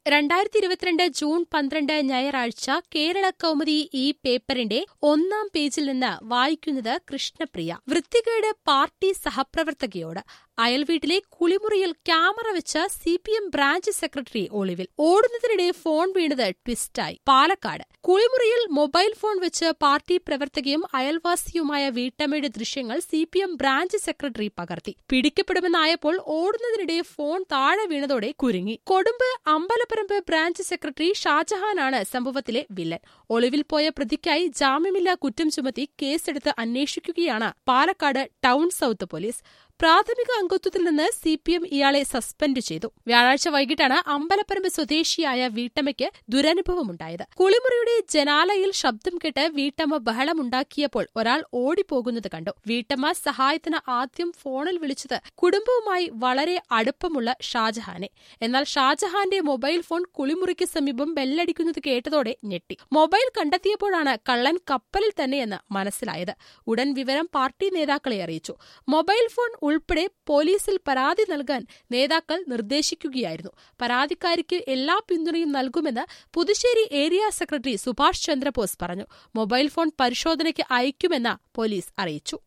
രണ്ടായിരത്തി ഇരുപത്തിരണ്ട് ജൂൺ പന്ത്രണ്ട് ഞായറാഴ്ച കേരള കൗമുദി ഈ പേപ്പറിന്റെ ഒന്നാം പേജിൽ നിന്ന് വായിക്കുന്നത് കൃഷ്ണപ്രിയ വൃത്തികേട് പാർട്ടി സഹപ്രവർത്തകയോട് അയൽവീട്ടിലെ കുളിമുറിയിൽ ക്യാമറ വെച്ച C P M branch secretary ഒളിവിൽ ഓടുന്നതിനിടെ ഫോൺ വീണത് ട്വിസ്റ്റായി പാലക്കാട് കുളിമുറിയിൽ മൊബൈൽ ഫോൺ വെച്ച് പാർട്ടി പ്രവർത്തകയും അയൽവാസിയുമായ വീട്ടമ്മയുടെ ദൃശ്യങ്ങൾ C P M branch secretary പകർത്തി പിടിക്കപ്പെടുമെന്നായപ്പോൾ ഓടുന്നതിനിടെ ഫോൺ താഴെ വീണതോടെ കുരുങ്ങി കൊടുമ്പ് അമ്പലപ്പറമ്പ് ബ്രാഞ്ച് സെക്രട്ടറി ഷാജഹാനാണ് സംഭവത്തിലെ വില്ലൻ ഒളിവിൽ പോയ പ്രതിക്കായി ജാമ്യമില്ലാ കുറ്റം ചുമത്തി കേസെടുത്ത് അന്വേഷിക്കുകയാണ് പാലക്കാട് ടൗൺ സൌത്ത് പോലീസ് പ്രാഥമിക അംഗത്വത്തിൽ നിന്ന് സി പി എം ഇയാളെ സസ്പെൻഡ് ചെയ്തു വ്യാഴാഴ്ച വൈകിട്ടാണ് അമ്പലപ്പറമ്പ് സ്വദേശിയായ വീട്ടമ്മയ്ക്ക് ദുരനുഭവമുണ്ടായത് കുളിമുറിയുടെ ജനാലയിൽ ശബ്ദം കേട്ട് വീട്ടമ്മ ബഹളമുണ്ടാക്കിയപ്പോൾ ഒരാൾ ഓടിപ്പോകുന്നത് കണ്ടു വീട്ടമ്മ സഹായത്തിന് ആദ്യം ഫോണിൽ വിളിച്ചത് കുടുംബവുമായി വളരെ അടുപ്പമുള്ള ഷാജഹാനെ എന്നാൽ ഷാജഹാന്റെ മൊബൈൽ ഫോൺ കുളിമുറിക്ക് സമീപം ബെല്ലടിക്കുന്നത് കേട്ടതോടെ ഞെട്ടി മൊബൈൽ കണ്ടെത്തിയപ്പോഴാണ് കള്ളൻ കപ്പലിൽ തന്നെയെന്ന് മനസ്സിലായത് ഉടൻ വിവരം പാർട്ടി നേതാക്കളെ അറിയിച്ചു മൊബൈൽ ഫോൺ ഉൾപ്പെടെ പോലീസിൽ പരാതി നൽകാൻ നേതാക്കൾ നിർദ്ദേശിക്കുകയായിരുന്നു പരാതിക്കാരിക്ക് എല്ലാ പിന്തുണയും നൽകുമെന്ന് പുതുശ്ശേരി ഏരിയ സെക്രട്ടറി സുഭാഷ് ചന്ദ്രബോസ് പറഞ്ഞു മൊബൈൽ ഫോൺ പരിശോധനയ്ക്ക് അയക്കുമെന്ന് പോലീസ് അറിയിച്ചു